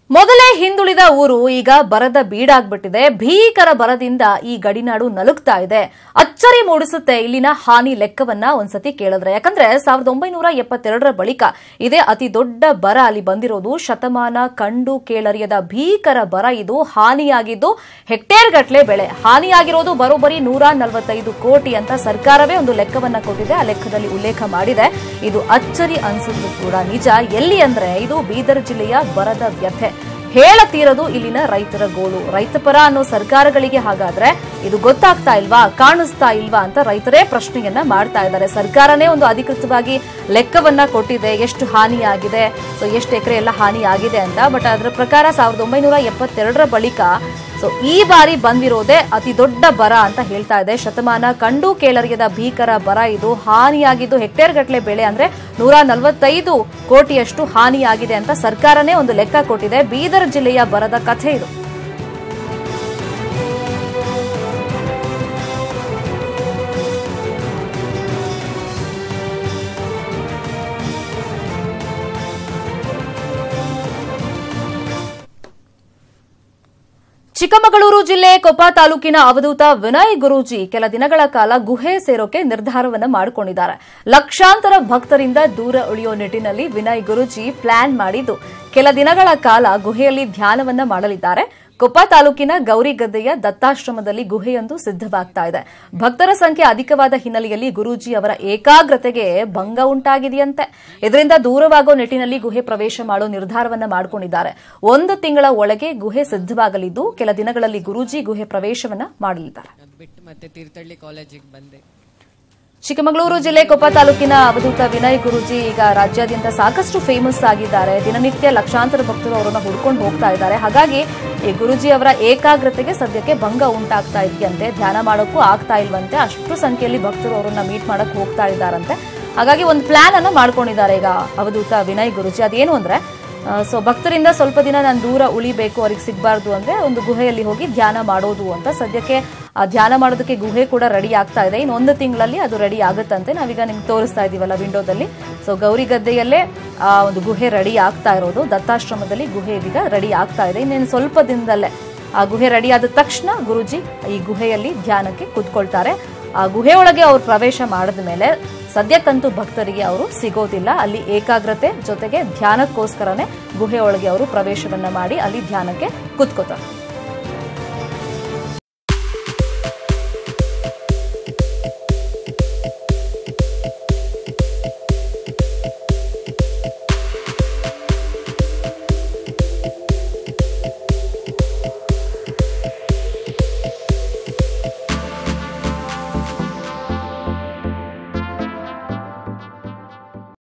ಮೊದಲೇ ಹಿಂದುಳಿದ ಊರು ಈಗ ಬರದ ಬೀಡಾಗ್ಬಿಟ್ಟಿದೆ ಭೀಕರ ಬರದಿಂದ ಈ ಗಡಿನಾಡು ನಲುಗ್ತಾ ಇದೆ ಅಚ್ಚರಿ ಮೂಡಿಸುತ್ತೆ ಇಲ್ಲಿನ ಹಾನಿ ಲೆಕ್ಕವನ್ನ ಒಂದ್ಸತಿ ಕೇಳಿದ್ರೆ ಯಾಕಂದ್ರೆ ಸಾವಿರದ ಒಂಬೈನೂರ ಎಪ್ಪತ್ತೆರಡರ ಬಳಿಕ ಇದೇ ಅತಿ ದೊಡ್ಡ ಬರ ಅಲ್ಲಿ ಬಂದಿರೋದು ಶತಮಾನ ಕಂಡು ಕೇಳರಿಯದ ಭೀಕರ ಬರ ಇದು ಹಾನಿಯಾಗಿದ್ದು ಹೆಕ್ಟೇರ್ ಗಟ್ಟಲೆ ಬೆಳೆ ಹಾನಿಯಾಗಿರೋದು ಬರೋಬ್ಬರಿ ನೂರ ನಲವತ್ತೈದು ಕೋಟಿ ಅಂತ ಸರ್ಕಾರವೇ ಒಂದು ಲೆಕ್ಕವನ್ನ ಕೊಟ್ಟಿದೆ ಆ ಲೆಕ್ಕದಲ್ಲಿ ಉಲ್ಲೇಖ ಮಾಡಿದೆ ಇದು ಅಚ್ಚರಿ ಅನ್ಸುವುದು ಕೂಡ ನಿಜ ಎಲ್ಲಿ ಅಂದ್ರೆ ಇದು ಬೀದರ್ ಜಿಲ್ಲೆಯ ಬರದ ವ್ಯಥೆ ಹೇಳತೀರದು ಇಲ್ಲಿನ ರೈತರ ಗೋಳು ರೈತ ಪರ ಅನ್ನೋ ಸರ್ಕಾರಗಳಿಗೆ ಹಾಗಾದ್ರೆ ಇದು ಗೊತ್ತಾಗ್ತಾ ಇಲ್ವಾ ಕಾಣಿಸ್ತಾ ಇಲ್ವಾ ಅಂತ ರೈತರೇ ಪ್ರಶ್ನೆಯನ್ನ ಮಾಡ್ತಾ ಇದ್ದಾರೆ ಸರ್ಕಾರನೇ ಒಂದು ಅಧಿಕೃತವಾಗಿ ಲೆಕ್ಕವನ್ನ ಕೊಟ್ಟಿದೆ ಎಷ್ಟು ಹಾನಿಯಾಗಿದೆ ಸೊ ಎಷ್ಟು ಎಕರೆ ಎಲ್ಲ ಹಾನಿಯಾಗಿದೆ ಅಂತ ಬಟ್ ಅದರ ಪ್ರಕಾರ ಸಾವಿರದ ಒಂಬೈನೂರ ಎಪ್ಪತ್ತೆರಡರ ಬಳಿಕ ಸೊ ಈ ಬಾರಿ ಬಂದಿರೋದೇ ಅತಿ ದೊಡ್ಡ ಬರ ಅಂತ ಹೇಳ್ತಾ ಇದೆ ಶತಮಾನ ಕಂಡು ಕೇಳರಿಯದ ಭೀಕರ ಬರ ಇದು ಹಾನಿಯಾಗಿದ್ದು ಹೆಕ್ಟೇರ್ ಗಟ್ಟಲೆ ಬೆಳೆ ಅಂದ್ರೆ ನೂರ ನಲವತ್ತೈದು ಕೋಟಿಯಷ್ಟು ಹಾನಿಯಾಗಿದೆ ಅಂತ ಸರ್ಕಾರನೇ ಒಂದು ಲೆಕ್ಕ ಕೊಟ್ಟಿದೆ ಬೀದರ್ ಜಿಲ್ಲೆಯ ಬರದ ಕಥೆ ಇದು ಚಿಕ್ಕಮಗಳೂರು ಜಿಲ್ಲೆ ಕೊಪ್ಪ ತಾಲೂಕಿನ ಅವಧೂತ ವಿನಯ್ ಗುರೂಜಿ ಕೆಲ ದಿನಗಳ ಕಾಲ ಗುಹೆ ಸೇರೋಕೆ ನಿರ್ಧಾರವನ್ನ ಮಾಡಿಕೊಂಡಿದ್ದಾರೆ ಲಕ್ಷಾಂತರ ಭಕ್ತರಿಂದ ದೂರ ಉಳಿಯೋ ನಿಟ್ಟಿನಲ್ಲಿ ವಿನಯ್ ಗುರೂಜಿ ಪ್ಲಾನ್ ಮಾಡಿದ್ದು ಕೆಲ ದಿನಗಳ ಕಾಲ ಗುಹೆಯಲ್ಲಿ ಧ್ಯಾನವನ್ನ ಮಾಡಲಿದ್ದಾರೆ ಕೊಪ್ಪ ತಾಲೂಕಿನ ಗೌರಿಗದ್ದೆಯ ದತ್ತಾಶ್ರಮದಲ್ಲಿ ಗುಹೆಯೊಂದು ಸಿದ್ಧವಾಗ್ತಾ ಇದೆ ಭಕ್ತರ ಸಂಖ್ಯೆ ಅಧಿಕವಾದ ಹಿನ್ನೆಲೆಯಲ್ಲಿ ಗುರೂಜಿ ಅವರ ಏಕಾಗ್ರತೆಗೆ ಭಂಗ ಉಂಟಾಗಿದೆಯಂತೆ ಇದರಿಂದ ದೂರವಾಗೋ ನಿಟ್ಟಿನಲ್ಲಿ ಗುಹೆ ಪ್ರವೇಶ ಮಾಡೋ ನಿರ್ಧಾರವನ್ನ ಮಾಡಿಕೊಂಡಿದ್ದಾರೆ ಒಂದು ತಿಂಗಳ ಒಳಗೆ ಗುಹೆ ಸಿದ್ಧವಾಗಲಿದ್ದು ಕೆಲ ದಿನಗಳಲ್ಲಿ ಗುರೂಜಿ ಗುಹೆ ಪ್ರವೇಶವನ್ನ ಮಾಡಲಿದ್ದಾರೆ ಅದು ಬಿಟ್ಟು ಮತ್ತೆ ತೀರ್ಥಹಳ್ಳಿ ಕಾಲೇಜಿಗೆ ಬಂದೆ ಚಿಕ್ಕಮಗಳೂರು ಜಿಲ್ಲೆ ಕೊಪ್ಪ ತಾಲೂಕಿನ ಅವಧೂತ ವಿನಯ್ ಗುರೂಜಿ ಈಗ ರಾಜ್ಯಾದ್ಯಂತ ಸಾಕಷ್ಟು ಫೇಮಸ್ ಆಗಿದ್ದಾರೆ ದಿನನಿತ್ಯ ಲಕ್ಷಾಂತರ ಭಕ್ತರು ಅವರನ್ನ ಹುಡ್ಕೊಂಡು ಹೋಗ್ತಾ ಇದ್ದಾರೆ ಹಾಗಾಗಿ ಈ ಗುರೂಜಿ ಅವರ ಏಕಾಗ್ರತೆಗೆ ಸದ್ಯಕ್ಕೆ ಭಂಗ ಉಂಟಾಗ್ತಾ ಇದೆಯಂತೆ ಧ್ಯಾನ ಮಾಡೋಕ್ಕೂ ಆಗ್ತಾ ಇಲ್ವಂತೆ ಅಷ್ಟು ಸಂಖ್ಯೆಯಲ್ಲಿ ಭಕ್ತರು ಅವರನ್ನ ಮೀಟ್ ಮಾಡಕ್ ಹೋಗ್ತಾ ಇದ್ದಾರಂತೆ ಹಾಗಾಗಿ ಒಂದು ಪ್ಲಾನ್ ಅನ್ನ ಮಾಡ್ಕೊಂಡಿದ್ದಾರೆ ಈಗ ಅವಧೂತ ವಿನಯ್ ಗುರೂಜಿ ಅದೇನು ಅಂದ್ರೆ ಸೊ ಭಕ್ತರಿಂದ ಸ್ವಲ್ಪ ದಿನ ನಾನು ದೂರ ಉಳಿಬೇಕು ಅವ್ರಿಗೆ ಸಿಗಬಾರ್ದು ಅಂದ್ರೆ ಒಂದು ಗುಹೆಯಲ್ಲಿ ಹೋಗಿ ಧ್ಯಾನ ಮಾಡೋದು ಅಂತ ಸದ್ಯಕ್ಕೆ ಆ ಧ್ಯಾನ ಮಾಡೋದಕ್ಕೆ ಗುಹೆ ಕೂಡ ರೆಡಿ ಆಗ್ತಾ ಇದೆ ಇನ್ನು ಒಂದು ತಿಂಗಳಲ್ಲಿ ಅದು ರೆಡಿ ಆಗುತ್ತಂತೆ ನಾವೀಗ ನಿಮ್ಗೆ ತೋರಿಸ್ತಾ ಇದೀವಲ್ಲ ವಿಂಡೋದಲ್ಲಿ ಸೊ ಗೌರಿ ಗದ್ದೆಯಲ್ಲೇ ಆ ಒಂದು ಗುಹೆ ರೆಡಿ ಆಗ್ತಾ ಇರೋದು ದತ್ತಾಶ್ರಮದಲ್ಲಿ ಗುಹೆ ಇದೀಗ ರೆಡಿ ಆಗ್ತಾ ಇದೆ ಇನ್ನೇನು ಸ್ವಲ್ಪ ದಿನದಲ್ಲೇ ಆ ಗುಹೆ ರೆಡಿ ಆದ ತಕ್ಷಣ ಗುರುಜಿ ಈ ಗುಹೆಯಲ್ಲಿ ಧ್ಯಾನಕ್ಕೆ ಕೂತ್ಕೊಳ್ತಾರೆ ಆ ಗುಹೆ ಒಳಗೆ ಅವ್ರು ಪ್ರವೇಶ ಮಾಡಿದ ಮೇಲೆ ಸದ್ಯಕ್ಕಂತೂ ಭಕ್ತರಿಗೆ ಅವರು ಸಿಗೋದಿಲ್ಲ ಅಲ್ಲಿ ಏಕಾಗ್ರತೆ ಜೊತೆಗೆ ಧ್ಯಾನಕ್ಕೋಸ್ಕರನೇ ಗುಹೆ ಒಳಗೆ ಅವರು ಪ್ರವೇಶವನ್ನ ಮಾಡಿ ಅಲ್ಲಿ ಧ್ಯಾನಕ್ಕೆ ಕೂತ್ಕೋತಾರೆ